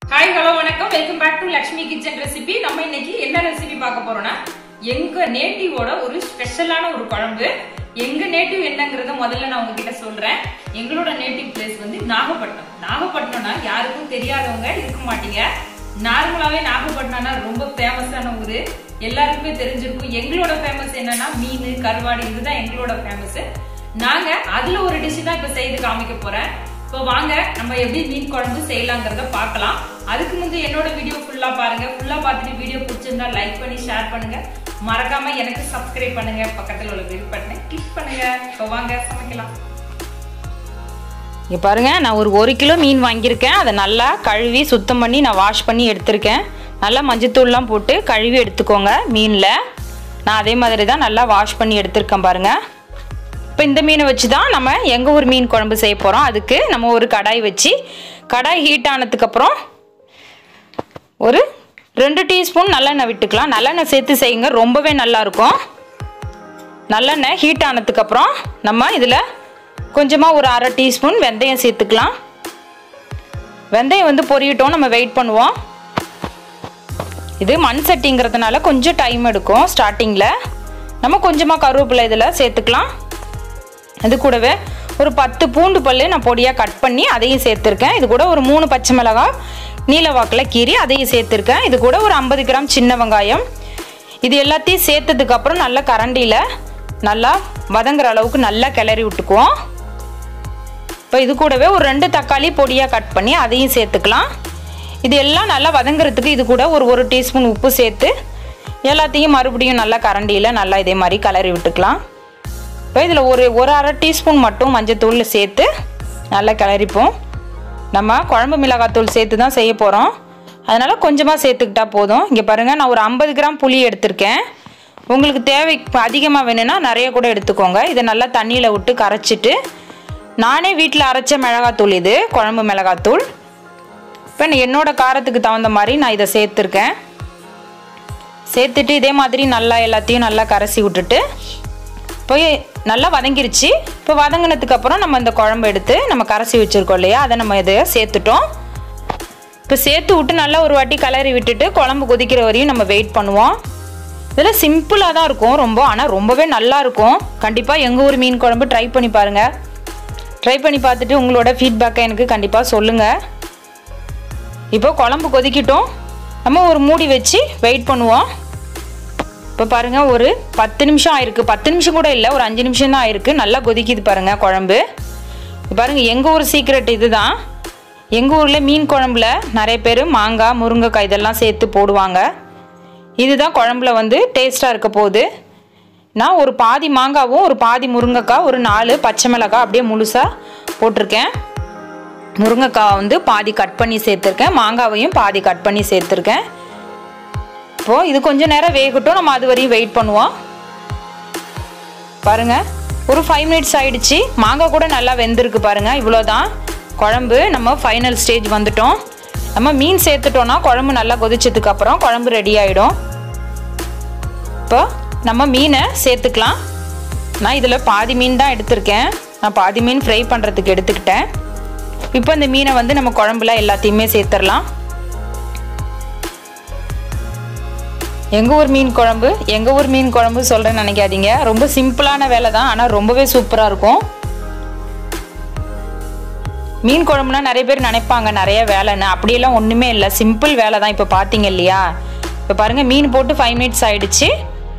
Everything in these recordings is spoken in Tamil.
ஹாய் ஹலோ வணக்கம் welcome back to Lakshmi kitchen recipe நம்ம இன்னைக்கு என்ன ரெசிபி பார்க்க போறோம்னா எங்க நேட்டிவோட ஒரு ஸ்பெஷலான ஒரு குழம்பு எங்க நேட்டிவ் என்னங்கறத முதல்ல நான் உங்ககிட்ட சொல்றேன் எங்களோட நேட்டிவ் பிளேஸ் வந்து நாகப்பட்டினம் நாகப்பட்டினம்னா யாருக்கும் தெரியாதவங்க இருக்க மாட்டீங்க நார்மலாவே நாகப்பட்டினம்னா ரொம்ப ஃபேமஸான ஊரு எல்லாருக்குமே தெரிஞ்சிருக்கும் எங்களோட ஃபேமஸ் என்னன்னா மீன் கருவாடு இதுதான் எங்களோட ஃபேமஸ் நாங்க அதுல ஒரு டிஷ் தான் இப்ப செய்து காமிக்க போறேன் இப்போ வாங்க நம்ம எப்படி மீன் குழம்பு செய்யலாங்கிறத பார்க்கலாம் அதுக்கு முந்தைய என்னோட வீடியோ ஃபுல்லா பாருங்க ஃபுல்லா பார்த்துட்டு வீடியோ பிடிச்சிருந்தா லைக் பண்ணி ஷேர் பண்ணுங்க மறக்காம எனக்கு சப்ஸ்கிரைப் பண்ணுங்க பக்கத்துல உள்ள பெல் பட்டனை கிளிக் பண்ணுங்க இப்போ வாங்க சமைக்கலாம் இங்கே பாருங்க நான் ஒரு ஒரு கிலோ மீன் வாங்கியிருக்கேன் அதை நல்லா கழுவி சுத்தம் பண்ணி நான் வாஷ் பண்ணி எடுத்திருக்கேன் நல்லா மஞ்சத்தூள்லாம் போட்டு கழுவி எடுத்துக்கோங்க மீனில் நான் அதே மாதிரி தான் நல்லா வாஷ் பண்ணி எடுத்திருக்கேன் பாருங்கள் இப்போ இந்த மீனை வச்சு தான் நம்ம எங்கள் ஊர் மீன் குழம்பு செய்ய போகிறோம் அதுக்கு நம்ம ஒரு கடாய் வச்சு கடாய் ஹீட் ஆனதுக்கப்புறம் ஒரு ரெண்டு டீஸ்பூன் நல்லெண்ணெய் விட்டுக்கலாம் நல்லெண்ணெய் சேர்த்து செய்யுங்க ரொம்பவே நல்லாயிருக்கும் நல்லெண்ணெய் ஹீட் ஆனதுக்கப்புறம் நம்ம இதில் கொஞ்சமாக ஒரு அரை டீஸ்பூன் வெந்தயம் சேர்த்துக்கலாம் வெந்தயம் வந்து பொரியட்டும் நம்ம வெயிட் பண்ணுவோம் இது மண் சட்டிங்கிறதுனால கொஞ்சம் டைம் எடுக்கும் ஸ்டார்டிங்கில் நம்ம கொஞ்சமாக கருவேப்பிலை இதில் சேர்த்துக்கலாம் அது கூடவே ஒரு பத்து பூண்டு பல் நான் பொடியாக கட் பண்ணி அதையும் சேர்த்துருக்கேன் இது கூட ஒரு மூணு பச்சை மிளகாய் நீல வாக்கில் கீறி அதையும் சேர்த்துருக்கேன் இது கூட ஒரு ஐம்பது கிராம் சின்ன வெங்காயம் இது எல்லாத்தையும் சேர்த்ததுக்கப்புறம் நல்லா கரண்டியில் நல்லா வதங்குற அளவுக்கு நல்லா கிளறி விட்டுக்குவோம் இப்போ இது கூடவே ஒரு ரெண்டு தக்காளி பொடியாக கட் பண்ணி அதையும் சேர்த்துக்கலாம் இது எல்லாம் நல்லா வதங்குறதுக்கு இது கூட ஒரு ஒரு டீஸ்பூன் உப்பு சேர்த்து எல்லாத்தையும் மறுபடியும் நல்லா கரண்டியில் நல்லா இதே மாதிரி கிளறி விட்டுக்கலாம் இப்போ இதில் ஒரு ஒரு அரை டீஸ்பூன் மட்டும் மஞ்சத்தூள் சேர்த்து நல்லா கிளறிப்போம் நம்ம குழம்பு மிளகாத்தூள் சேர்த்து தான் செய்ய போகிறோம் அதனால் கொஞ்சமாக சேர்த்துக்கிட்டா போதும் இங்கே பாருங்கள் நான் ஒரு ஐம்பது கிராம் புளி எடுத்திருக்கேன் உங்களுக்கு தேவை அதிகமாக வேணும்னா நிறைய கூட எடுத்துக்கோங்க இதை நல்லா தண்ணியில் விட்டு கரைச்சிட்டு நானே வீட்டில் அரைச்ச மிளகாத்தூள் இது குழம்பு மிளகாத்தூள் இப்போ என்னோட காரத்துக்கு தகுந்த மாதிரி நான் இதை சேர்த்துருக்கேன் சேர்த்துட்டு இதே மாதிரி நல்லா எல்லாத்தையும் நல்லா கரைச்சி விட்டுட்டு போய் நல்லா வதங்கிருச்சு இப்போ வதங்கினதுக்கு அப்புறம் நம்ம இந்த குழம்பு எடுத்து நம்ம கரைச்சி வச்சுருக்கோம் இல்லையா அதை நம்ம இதை சேர்த்துட்டோம் இப்போ சேர்த்து விட்டு நல்லா ஒரு வாட்டி கலரி விட்டுட்டு குழம்பு கொதிக்கிற வரையும் நம்ம வெயிட் பண்ணுவோம் இதில் சிம்பிளாக தான் இருக்கும் ரொம்ப ஆனால் ரொம்பவே நல்லா இருக்கும் கண்டிப்பாக எங்கள் ஊர் மீன் குழம்பு ட்ரை பண்ணி பாருங்கள் ட்ரை பண்ணி பார்த்துட்டு உங்களோட ஃபீட்பேக்கை எனக்கு கண்டிப்பாக சொல்லுங்கள் இப்போ குழம்பு கொதிக்கட்டும் நம்ம ஒரு மூடி வச்சு வெயிட் பண்ணுவோம் இப்போ பாருங்கள் ஒரு பத்து நிமிஷம் ஆயிருக்கு பத்து நிமிஷம் கூட இல்லை ஒரு அஞ்சு நிமிஷம் தான் ஆயிருக்கு நல்லா கொதிக்குது பாருங்கள் குழம்பு பாருங்கள் எங்கள் ஊர் சீக்ரெட் இதுதான் எங்கள் ஊரில் மீன் குழம்புல நிறைய பேர் மாங்காய் முருங்கைக்காய் இதெல்லாம் சேர்த்து போடுவாங்க இதுதான் குழம்புல வந்து டேஸ்ட்டாக இருக்க போகுது நான் ஒரு பாதி மாங்காவும் ஒரு பாதி முருங்கைக்காய் ஒரு நாலு பச்சை மிளகாய் அப்படியே முழுசாக போட்டிருக்கேன் முருங்கைக்காய் வந்து பாதி கட் பண்ணி சேர்த்துருக்கேன் மாங்காவையும் பாதி கட் பண்ணி சேர்த்துருக்கேன் இப்போது இது கொஞ்சம் நேரம் வேகட்டும் நம்ம அது வரையும் வெயிட் பண்ணுவோம் பாருங்கள் ஒரு ஃபைவ் மினிட்ஸ் ஆயிடுச்சு மாங்காய் கூட நல்லா வெந்திருக்கு பாருங்கள் இவ்வளோதான் குழம்பு நம்ம ஃபைனல் ஸ்டேஜ் வந்துட்டோம் நம்ம மீன் சேர்த்துட்டோன்னா குழம்பு நல்லா கொதிச்சதுக்கு அப்புறம் குழம்பு ரெடி ஆகிடும் இப்போ நம்ம மீனை சேர்த்துக்கலாம் நான் இதில் பாதி மீன் தான் எடுத்திருக்கேன் நான் பாதி மீன் ஃப்ரை பண்ணுறதுக்கு எடுத்துக்கிட்டேன் இப்போ இந்த மீனை வந்து நம்ம குழம்புல எல்லாத்தையுமே சேர்த்துடலாம் எங்கள் ஊர் மீன் குழம்பு எங்கள் ஊர் மீன் குழம்பு சொல்கிறேன்னு நினைக்காதீங்க ரொம்ப சிம்பிளான வேலை தான் ஆனால் ரொம்பவே சூப்பராக இருக்கும் மீன் குழம்புனா நிறைய பேர் நினைப்பாங்க நிறைய வேலைன்னு அப்படியெல்லாம் ஒன்றுமே இல்லை சிம்பிள் வேலை தான் இப்போ பார்த்தீங்க இல்லையா இப்போ பாருங்கள் மீன் போட்டு ஃபைவ் மினிட்ஸ் ஆயிடுச்சு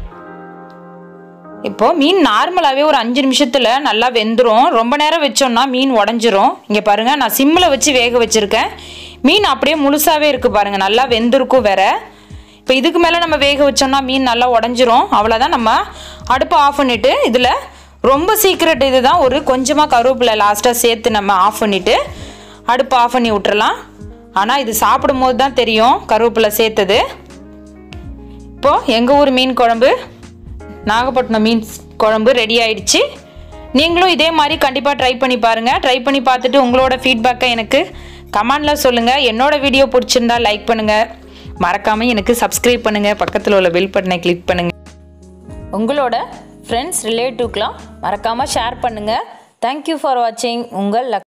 இப்போது மீன் நார்மலாகவே ஒரு அஞ்சு நிமிஷத்தில் நல்லா வெந்துடும் ரொம்ப நேரம் வச்சோம்னா மீன் உடஞ்சிரும் இங்கே பாருங்கள் நான் சிம்மில் வச்சு வேக வச்சுருக்கேன் மீன் அப்படியே முழுசாகவே இருக்குது பாருங்கள் நல்லா வெந்திருக்கும் வேற இப்போ இதுக்கு மேலே நம்ம வேக வச்சோம்னா மீன் நல்லா உடஞ்சிரும் அவ்வளோதான் நம்ம அடுப்பை ஆஃப் பண்ணிவிட்டு இதில் ரொம்ப சீக்ரெட் இது தான் ஒரு கொஞ்சமாக கருவேப்பிலை லாஸ்ட்டாக சேர்த்து நம்ம ஆஃப் பண்ணிவிட்டு அடுப்பை ஆஃப் பண்ணி விட்டுறலாம் ஆனால் இது சாப்பிடும் போது தான் தெரியும் கருவேப்பிலை சேர்த்தது இப்போது எங்கள் ஊர் மீன் குழம்பு நாகப்பட்டினம் மீன் குழம்பு ரெடி ஆயிடுச்சு நீங்களும் இதே மாதிரி கண்டிப்பாக ட்ரை பண்ணி பாருங்கள் ட்ரை பண்ணி பார்த்துட்டு உங்களோட ஃபீட்பேக்கை எனக்கு கமெண்டில் சொல்லுங்கள் என்னோட வீடியோ பிடிச்சிருந்தா லைக் பண்ணுங்கள் மறக்காமல் எனக்கு சப்ஸ்கிரைப் பண்ணுங்கள் பக்கத்தில் உள்ள பெல் பட்டனை கிளிக் பண்ணுங்கள் உங்களோட ஃப்ரெண்ட்ஸ் ரிலேட்டிவ்க்கெலாம் மறக்காமல் ஷேர் பண்ணுங்கள் தேங்க்யூ ஃபார் வாட்சிங் உங்கள் லக்